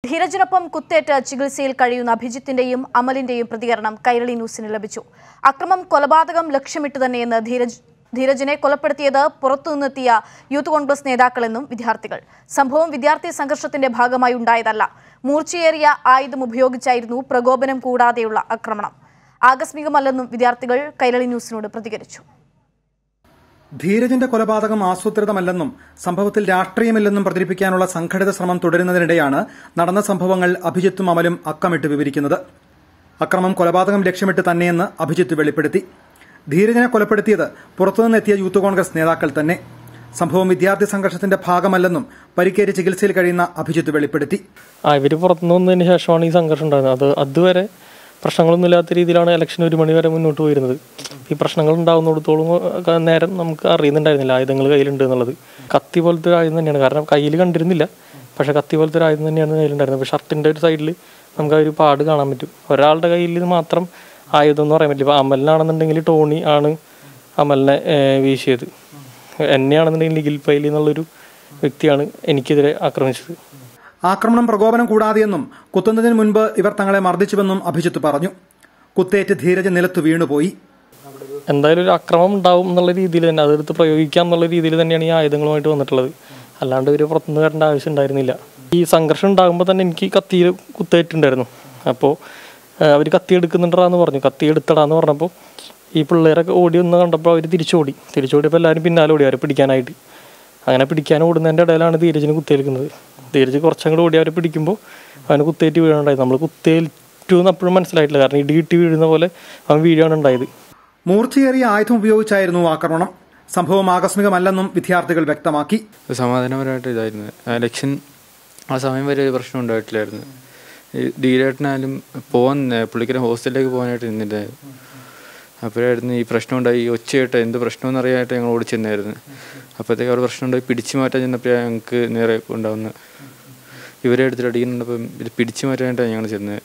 ധീരജിനൊപ്പം കുത്തേറ്റ് ചികിത്സയിൽ കഴിയുന്ന അഭിജിത്തിന്റെയും അമലിന്റെയും പ്രതികരണം കൈരളി ന്യൂസിന് ലഭിച്ചു അക്രമം കൊലപാതകം ലക്ഷ്യമിട്ട് തന്നെയെന്ന് ധീരജ് ധീരജിനെ കൊലപ്പെടുത്തിയത് പുറത്തുനിന്നെത്തിയ യൂത്ത് കോൺഗ്രസ് നേതാക്കളെന്നും വിദ്യാർത്ഥികൾ സംഭവം വിദ്യാർത്ഥി സംഘർഷത്തിന്റെ ഭാഗമായി ഉണ്ടായതല്ല മൂർച്ചയേറിയ ആയുധം ഉപയോഗിച്ചായിരുന്നു പ്രകോപനം കൂടാതെയുള്ള ആക്രമണം ആകസ്മികമല്ലെന്നും വിദ്യാർത്ഥികൾ കൈരളി ന്യൂസിനോട് പ്രതികരിച്ചു ധീരജിന്റെ കൊലപാതകം ആസൂത്രിതമല്ലെന്നും സംഭവത്തിൽ രാഷ്ട്രീയമില്ലെന്നും പ്രചരിപ്പിക്കാനുള്ള സംഘടിത ശ്രമം തുടരുന്നതിനിടെയാണ് നടന്ന സംഭവങ്ങൾ അഭിജിത്തും അമലും അക്കമിട്ട് വിവരിക്കുന്നത് അക്രമം കൊലപാതകം ലക്ഷ്യമിട്ട് തന്നെയെന്ന് അഭിജിത്ത് വെളിപ്പെടുത്തി ധീരജിനെ കൊലപ്പെടുത്തിയത് പുറത്തുനിന്നെത്തിയ യൂത്ത് കോൺഗ്രസ് നേതാക്കൾ തന്നെ സംഭവം വിദ്യാർത്ഥി സംഘർഷത്തിന്റെ ഭാഗമല്ലെന്നും പരിക്കേറ്റ് ചികിത്സയിൽ കഴിയുന്ന അഭിജിത്ത് വെളിപ്പെടുത്തി ആ ഇവർ പുറത്തുനിന്ന് വന്നതിന് ശേഷമാണ് ഈ സംഘർഷം ഉണ്ടാകുന്നത് അത് അതുവരെ പ്രശ്നങ്ങളൊന്നും ഇല്ലാത്ത രീതിയിലാണ് ഇലക്ഷൻ ഒരു മണി വരെ മുന്നോട്ട് പോയിരുന്നത് ഈ പ്രശ്നങ്ങൾ ഉണ്ടാകുന്നിടത്തോളം ഒക്കെ നേരം നമുക്ക് അറിയുന്നുണ്ടായിരുന്നില്ല ആയുധങ്ങൾ കയ്യിലുണ്ട് എന്നുള്ളത് കത്തി പോലത്തെ ഒരു ആയുധം തന്നെയാണ് കാരണം കയ്യിൽ കണ്ടിരുന്നില്ല പക്ഷെ കത്തി പോലത്തെ ഒരു ആയുധം തന്നെയാണ് കയ്യിലുണ്ടായിരുന്നത് അപ്പോൾ ഷർട്ടിൻ്റെ ഒരു സൈഡിൽ നമുക്ക് ആ ഒരു പാട് കാണാൻ പറ്റും ഒരാളുടെ കയ്യിൽ ഇത് മാത്രം ആയുധം എന്ന് പറയാൻ പറ്റില്ല ഇപ്പോൾ അമലിനാണെന്നുണ്ടെങ്കിൽ ടോണി ആണ് അമലിനെ ഏഹ്, വീശിയത് എന്നെയാണെന്നുണ്ടെങ്കിൽ നിഖിൽ പൈലി എന്നുള്ളൊരു വ്യക്തിയാണ് എനിക്കെതിരെ ആക്രമിച്ചത് ആക്രമണം പ്രകോപനം കൂടാതെയെന്നും കുത്തുന്നതിന് മുൻപ് ഇവർ തങ്ങളെ മർദ്ദിച്ചുവെന്നും അഭിജിത്ത് പറഞ്ഞു കുത്തേറ്റ് ധീരജ് നിലത്തു വീണുപോയി എന്തായാലും ഒരു അക്രമം ഉണ്ടാവും എന്നുള്ള രീതിയിൽ തന്നെ അതെടുത്ത് പ്രയോഗിക്കാം എന്നുള്ള രീതിയിൽ തന്നെയാണ് ഈ ആയുധങ്ങളുമായിട്ട് വന്നിട്ടുള്ളത് അല്ലാണ്ട് ഇവർ പുറത്തുനിന്ന് വരേണ്ട ആവശ്യം ഉണ്ടായിരുന്നില്ല ഈ സംഘർഷം ഉണ്ടാകുമ്പോൾ തന്നെ എനിക്ക് കത്തിയിൽ കുത്തേറ്റുണ്ടായിരുന്നു അപ്പോൾ അവർ കത്തി എടുക്കുന്നുണ്ടാന്ന് പറഞ്ഞു കത്തി എടുത്തടാന്ന് പറഞ്ഞപ്പോൾ ഈ പിള്ളേരൊക്കെ ഓടി ഒന്ന് കണ്ടപ്പോൾ അവർ തിരിച്ചോടി തിരിച്ചോടിയപ്പോൾ എല്ലാവരും പിന്നാലെ ഓടി അവരെ പിടിക്കാനായിട്ട് അങ്ങനെ പിടിക്കാൻ ഓടുന്നതിൻ്റെ ഇടയിലാണ് ധീരജിന് കുത്തേൽക്കുന്നത് ധീരജ് കുറച്ചങ്ങോട്ട് ഓടി അവരെ പിടിക്കുമ്പോൾ അവന് കുത്തേറ്റ് വീഴാനുണ്ടായത് നമ്മൾ കുത്തേറ്റു എന്ന് അപ്പോഴും മനസ്സിലായിട്ടില്ല കാരണം ഇടി കിട്ടി വീഴുന്ന പോലെ അവൻ വീഴാണ് ഉണ്ടായത് മൂർച്ചയേറിയ ആയുധം ഉപയോഗിച്ചായിരുന്നു ആക്രമണം സംഭവം ആകസ്മികമല്ലെന്നും വിദ്യാർത്ഥികൾ വ്യക്തമാക്കി സമാധാനപരമായിട്ട് ഇതായിരുന്നു ആ ഇലക്ഷൻ ആ സമയം വരെ ഒരു പ്രശ്നം ഉണ്ടായിട്ടില്ലായിരുന്നു ഈ ധീരേട്ടനായാലും പോകാൻ പുള്ളിക്കാരൻ ഹോസ്റ്റലിലേക്ക് പോകാനായിട്ട് നിന്നിട്ടായിരുന്നു അപ്പോഴായിരുന്നു ഈ പ്രശ്നം ഉണ്ടായി ഈ ഒച്ചയായിട്ട് എന്ത് പ്രശ്നമെന്ന് അറിയാനായിട്ട് ഞങ്ങൾ ഓടി ചെന്നായിരുന്നു അപ്പോഴത്തേക്ക് അവിടെ പ്രശ്നം ഉണ്ടായി പിടിച്ചു മാറ്റാൻ ചെന്നപ്പോഴാണ് ഞങ്ങൾക്ക് നേരെ ഉണ്ടാവുന്നത് ഇവരെ എടുത്തിട്ട് അടിക്കുന്നുണ്ടപ്പം ഇത് പിടിച്ചു മാറ്റാനായിട്ടാണ് ഞങ്ങൾ ചെന്നത്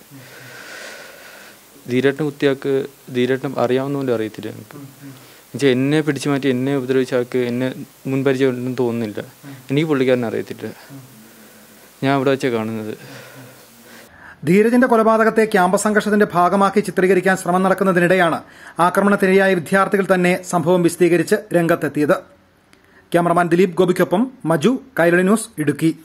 ധീരേട്ടനെ കുത്തിയാൾക്ക് ധീരേട്ടനെ അറിയാവുന്ന പോലും അറിയത്തില്ല ഞങ്ങൾക്ക് എന്നുവെച്ചാൽ എന്നെ പിടിച്ചു മാറ്റി എന്നെ ഉപദ്രവിച്ച ആൾക്ക് എന്നെ മുൻപരിചയം ഉണ്ടെന്ന് തോന്നുന്നില്ല എനിക്ക് പുള്ളിക്കാരനെ അറിയത്തില്ല ഞാൻ അവിടെ വെച്ചാണ് കാണുന്നത് ധീരജിന്റെ കൊലപാതകത്തെ ക്യാമ്പസ് സംഘർഷത്തിന്റെ ഭാഗമാക്കി ചിത്രീകരിക്കാൻ ശ്രമം നടക്കുന്നതിനിടെയാണ് ആക്രമണത്തിനിരയായ വിദ്യാർത്ഥികൾ തന്നെ സംഭവം വിശദീകരിച്ച് രംഗത്തെത്തിയത് ക്യാമറമാൻ ദിലീപ് ഗോപിക്കൊപ്പം മജു കൈരളി ന്യൂസ് ഇടുക്കി